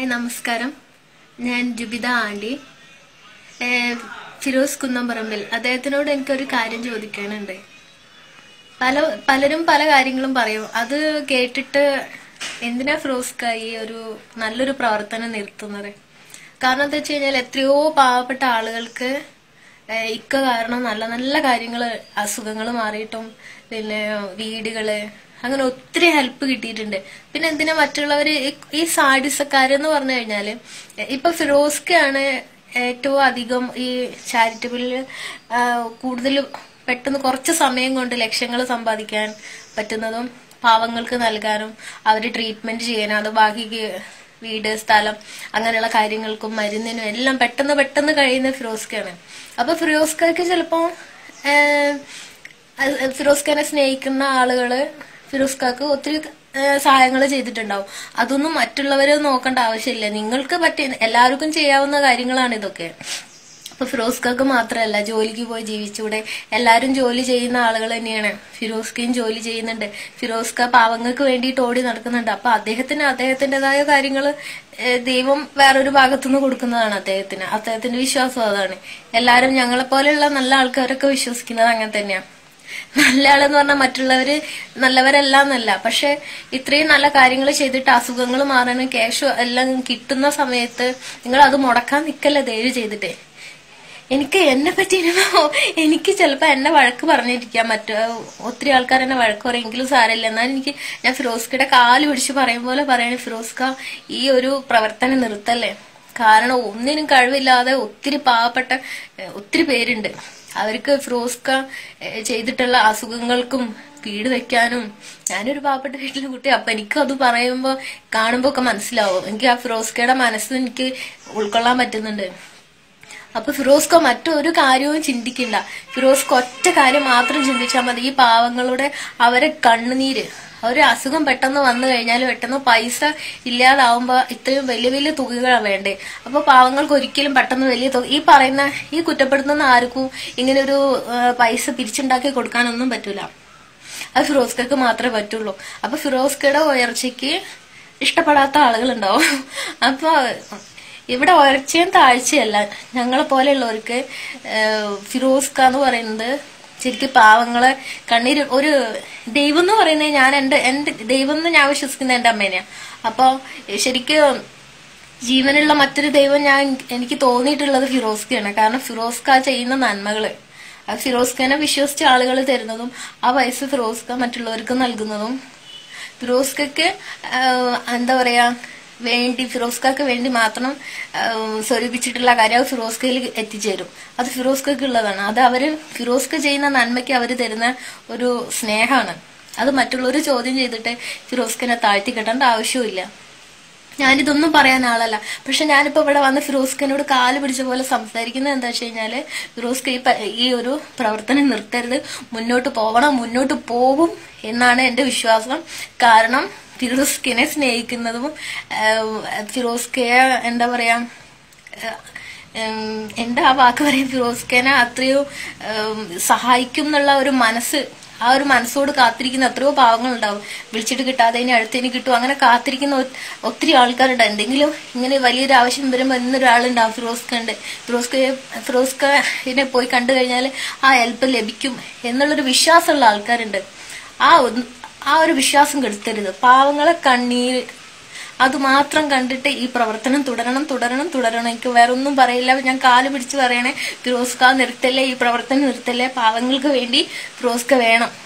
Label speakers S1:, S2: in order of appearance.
S1: hi നമസ്കാരം ഞാൻ ജുബിത ആണ്ടി ഏഹ് ഫിറോസ് കുന്നംപറമ്പിൽ അദ്ദേഹത്തിനോട് എനിക്കൊരു കാര്യം ചോദിക്കാനുണ്ട് പല പലരും പല കാര്യങ്ങളും പറയും അത് കേട്ടിട്ട് എന്തിനാ ഫിറോസ്ക ഈ ഒരു നല്ലൊരു പ്രവർത്തനം നിർത്തുന്നത് കാരണം എന്താ വെച്ച് കഴിഞ്ഞാൽ എത്രയോ പാവപ്പെട്ട ആളുകൾക്ക് ഏഹ് ഇക്ക കാരണം നല്ല നല്ല കാര്യങ്ങൾ അസുഖങ്ങൾ മാറിയിട്ടും പിന്നെ വീടുകള് അങ്ങനെ ഒത്തിരി ഹെൽപ്പ് കിട്ടിയിട്ടുണ്ട് പിന്നെ എന്തിനാ മറ്റുള്ളവര് ഈ- ഈ സാഡിസക്കാരെന്ന് പറഞ്ഞു കഴിഞ്ഞാല് ഇപ്പൊ ഫിറോസ്ക്കാണ് ഏറ്റവും അധികം ഈ ചാരിറ്റബിളിൽ കൂടുതൽ പെട്ടെന്ന് കുറച്ച് സമയം കൊണ്ട് ലക്ഷങ്ങൾ സമ്പാദിക്കാൻ പറ്റുന്നതും പാവങ്ങൾക്ക് നൽകാനും അവർ ട്രീറ്റ്മെന്റ് ചെയ്യാനും അത് ബാക്കി വീട് സ്ഥലം അങ്ങനെയുള്ള കാര്യങ്ങൾക്കും മരുന്നിനും എല്ലാം പെട്ടെന്ന് പെട്ടെന്ന് കഴിയുന്ന ഫിറോസ്ക്കാണ് അപ്പൊ ഫിറോസ്ക്കക്ക് ചിലപ്പോ ഫിറോസ്ഖാനെ സ്നേഹിക്കുന്ന ആളുകള് ഫിറോസ്ഖാക്ക് ഒത്തിരി സഹായങ്ങൾ ചെയ്തിട്ടുണ്ടാവും അതൊന്നും മറ്റുള്ളവരെ നോക്കേണ്ട ആവശ്യമില്ല നിങ്ങൾക്ക് പറ്റിയ എല്ലാവർക്കും ചെയ്യാവുന്ന കാര്യങ്ങളാണ് ഇതൊക്കെ അപ്പൊ ഫിറോസ്ഖാക്ക് മാത്രമല്ല ജോലിക്ക് പോയി ജീവിച്ചൂടെ എല്ലാരും ജോലി ചെയ്യുന്ന ആളുകൾ തന്നെയാണ് ഫിറോസ്ഖയും ജോലി ചെയ്യുന്നുണ്ട് ഫിറോസ്ഖ പാവങ്ങൾക്ക് വേണ്ടിയിട്ട് ഓടി നടക്കുന്നുണ്ട് അപ്പൊ അദ്ദേഹത്തിന് അദ്ദേഹത്തിൻ്റെതായ കാര്യങ്ങൾ ദൈവം വേറൊരു ഭാഗത്തുനിന്ന് കൊടുക്കുന്നതാണ് അദ്ദേഹത്തിന് അദ്ദേഹത്തിന്റെ വിശ്വാസം അതാണ് എല്ലാരും ഞങ്ങളെ പോലെയുള്ള നല്ല ആൾക്കാരൊക്കെ വിശ്വസിക്കുന്നത് അങ്ങനെ തന്നെയാണ് നല്ല ആളെന്ന് പറഞ്ഞാൽ മറ്റുള്ളവര് നല്ലവരല്ല എന്നല്ല പക്ഷെ ഇത്രയും നല്ല കാര്യങ്ങൾ ചെയ്തിട്ട് അസുഖങ്ങൾ മാറാനും ക്യാഷ് എല്ലാം കിട്ടുന്ന സമയത്ത് നിങ്ങൾ അത് മുടക്കാൻ നിക്കല്ല ദയവ് ചെയ്തിട്ട് എനിക്ക് എന്നെ പറ്റിയിരുന്നോ എനിക്ക് ചിലപ്പോ എന്നെ വഴക്ക് പറഞ്ഞിരിക്കാം മറ്റു ഒത്തിരി ആൾക്കാർ എന്നെ വഴക്ക് പറയെങ്കിലും സാരമില്ല എന്നാൽ എനിക്ക് ഞാൻ ഫിറോസ്കയുടെ കാല് പിടിച്ച് പറയും പോലെ പറയണേ ഫിറോസ്ക ഈ ഒരു പ്രവർത്തനം നിർത്തല്ലേ കാരണം ഒന്നിനും കഴിവില്ലാതെ ഒത്തിരി പാവപ്പെട്ട ഏഹ്, ഒത്തിരി പേരുണ്ട് അവർക്ക് ഫിറോസ്ക ഏഹ്, ചെയ്തിട്ടുള്ള അസുഖങ്ങൾക്കും വീട് വെക്കാനും ഞാനൊരു പാവപ്പെട്ട വീട്ടിലെ കുട്ടി അപ്പൊ എനിക്കും അത് പറയുമ്പോ കാണുമ്പോ ഒക്കെ മനസ്സിലാവും എനിക്ക് ആ ഫിറോസ്കയുടെ മനസ്സ് എനിക്ക് ഉൾക്കൊള്ളാൻ പറ്റുന്നുണ്ട് അപ്പൊ ഫിറോസ്കോ മറ്റൊരു കാര്യവും ചിന്തിക്കില്ല ഫിറോസ്കോ ഒറ്റ കാര്യം മാത്രം ചിന്തിച്ചാൽ മതി ഈ പാവങ്ങളുടെ അവരെ കണ്ണുനീര് ഒരു അസുഖം പെട്ടെന്ന് വന്നു കഴിഞ്ഞാൽ പെട്ടെന്ന് പൈസ ഇല്ലാതാവുമ്പോ ഇത്രയും വലിയ വലിയ തുകകളാണ് വേണ്ടേ അപ്പൊ പാവങ്ങൾക്ക് ഒരിക്കലും പെട്ടെന്ന് വലിയ തുക ഈ പറയുന്ന ഈ കുറ്റപ്പെടുത്തുന്ന ആർക്കും ഇങ്ങനെ ഒരു പൈസ പിരിച്ചുണ്ടാക്കി കൊടുക്കാനൊന്നും പറ്റൂല അത് ഫിറോസ്കക്ക് മാത്രമേ പറ്റുള്ളൂ അപ്പൊ ഫിറോസ്കയുടെ ഉയർച്ചയ്ക്ക് ഇഷ്ടപ്പെടാത്ത ആളുകളുണ്ടാവും അപ്പൊ ഇവിടെ ഉയർച്ചയും താഴ്ചയല്ല ഞങ്ങളെ പോലെയുള്ളവർക്ക് ഏഹ്, ഫിറോസ്ക എന്ന് പറയുന്നത് ശരിക്കും പാവങ്ങളെ കണ്ണീര് ഒരു ദൈവം എന്ന് പറയുന്നത് ഞാൻ എൻ്റെ എൻ്റെ ദൈവം എന്ന് ഞാൻ വിശ്വസിക്കുന്ന എൻ്റെ അമ്മേനെയാണ് അപ്പോൾ ശരിക്കും ജീവനുള്ള മറ്റൊരു ദൈവം ഞാൻ എനിക്ക് തോന്നിയിട്ടുള്ളത് ഫിറോസ്കയാണ് കാരണം ഫിറോസ്ക ചെയ്യുന്ന നന്മകള് ആ ഫിറോസ്ഖാനെ വിശ്വസിച്ച ആളുകൾ തരുന്നതും ആ പൈസ ഫിറോസ്ക മറ്റുള്ളവർക്ക് നൽകുന്നതും ഫിറോസ്കക്ക് ആഹ്, എന്താ പറയാ വേണ്ടി ഫിറോസ്കക്ക് വേണ്ടി മാത്രം ആഹ്, സ്വരൂപിച്ചിട്ടുള്ള കാര്യം അത് ഫിറോസ്കയിൽ എത്തിച്ചേരും അത് ഫിറോസ്കക്ക് ഉള്ളതാണ് അത് അവര് ഫിറോസ്ക ചെയ്യുന്ന നന്മയ്ക്ക് അവര് തരുന്ന ഒരു സ്നേഹമാണ് അത് മറ്റുള്ളവർ ചോദ്യം ചെയ്തിട്ട് ഫിറോസ്കനെ താഴ്ത്തി കെട്ടേണ്ട ആവശ്യമില്ല ഞാനിതൊന്നും പറയാൻ ആളല്ല പക്ഷെ ഞാനിപ്പോ ഇവിടെ വന്ന് ഫിറോസ്ഖനോട് കാല് പിടിച്ച പോലെ സംസാരിക്കുന്നത് എന്താ വെച്ച് കഴിഞ്ഞാല് ഫിറോസ്ഖ ഈ പ- ഈ ഒരു പ്രവർത്തനം നിർത്തരുത് മുന്നോട്ട് പോവണം മുന്നോട്ട് പോവും എന്നാണ് എന്റെ വിശ്വാസം കാരണം ഫിറോസ്ഖിനെ സ്നേഹിക്കുന്നതും ആഹ്, ഫിറോസ്ഖയെ എന്താ പറയാ ആഹ്, ഉം, എന്താ ആ വാക്ക് പറയാം ഫിറോസ്ഖനെ അത്രയോ ഉം, സഹായിക്കും എന്നുള്ള ഒരു മനസ്സ് ആ ഒരു മനസ്സോട് കാത്തിരിക്കുന്ന എത്രയോ പാവങ്ങളുണ്ടാവും വിളിച്ചിട്ട് കിട്ടാതെ ഇനി അടുത്തേന് കിട്ടും അങ്ങനെ കാത്തിരിക്കുന്ന ഒ- ഒത്തിരി ആൾക്കാരുണ്ട് എന്തെങ്കിലും ഇങ്ങനെ വലിയൊരു ആവശ്യം വരുമ്പോൾ ഇന്നൊരാളുണ്ടാവും ഫിറോസ്ക ഉണ്ട് ഫിറോസ്കയെ ഫിറോസ്കനെ പോയി കണ്ടു കഴിഞ്ഞാൽ ആ ഹെൽപ്പ് ലഭിക്കും എന്നുള്ളൊരു വിശ്വാസമുള്ള ആൾക്കാരുണ്ട് ആ ഒന്ന്- ആ ഒരു വിശ്വാസം കെടുത്തരുത് പാവങ്ങളെ കണ്ണീര് അത് മാത്രം കണ്ടിട്ട് ഈ പ്രവർത്തനം തുടരണം തുടരണം തുടരണം എനിക്ക് വേറെ ഒന്നും പറയില്ല ഞാൻ കാല് പിടിച്ച് പറയണേ ഫിറോസ്ക നിർത്തല്ലേ ഈ പ്രവർത്തനം നിർത്തല്ലേ പാവങ്ങൾക്ക് വേണ്ടി ഫിറോസ്ക വേണം